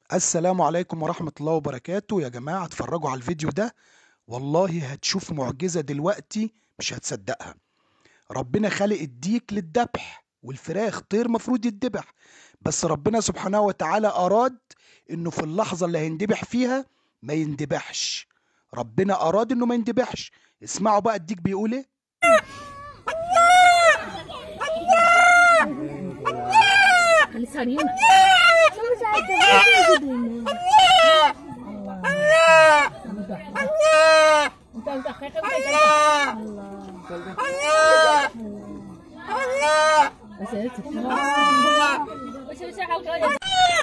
السلام عليكم ورحمة الله وبركاته يا جماعة اتفرجوا على الفيديو ده والله هتشوفوا معجزة دلوقتي مش هتصدقها ربنا خالق الديك للذبح والفراخ طير مفروض يتذبح بس ربنا سبحانه وتعالى أراد إنه في اللحظة اللي هيندبح فيها ما يندبحش ربنا أراد إنه ما يندبحش اسمعوا بقى الديك بيقول إيه خلي سارينا مش عارفه انت متأخر الله بس بس شغل كده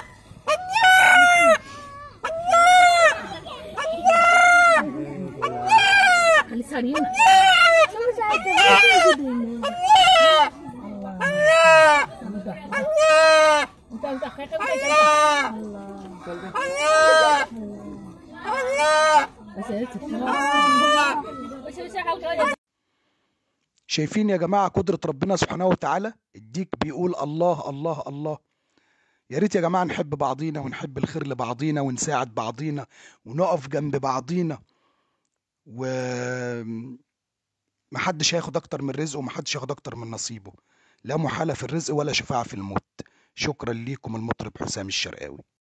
خلي سارينا مش عارفه انت متأخر بس بس شغل كده شايفين يا جماعة قدرة ربنا سبحانه وتعالى الديك بيقول الله الله الله يا ريت يا جماعة نحب بعضينا ونحب الخير لبعضينا ونساعد بعضينا ونقف جنب بعضينا و محدش هياخد أكتر من رزقه ومحدش ياخد أكتر من نصيبه لا محالة في الرزق ولا شفاعة في الموت شكرا ليكم المطرب حسام الشرقاوي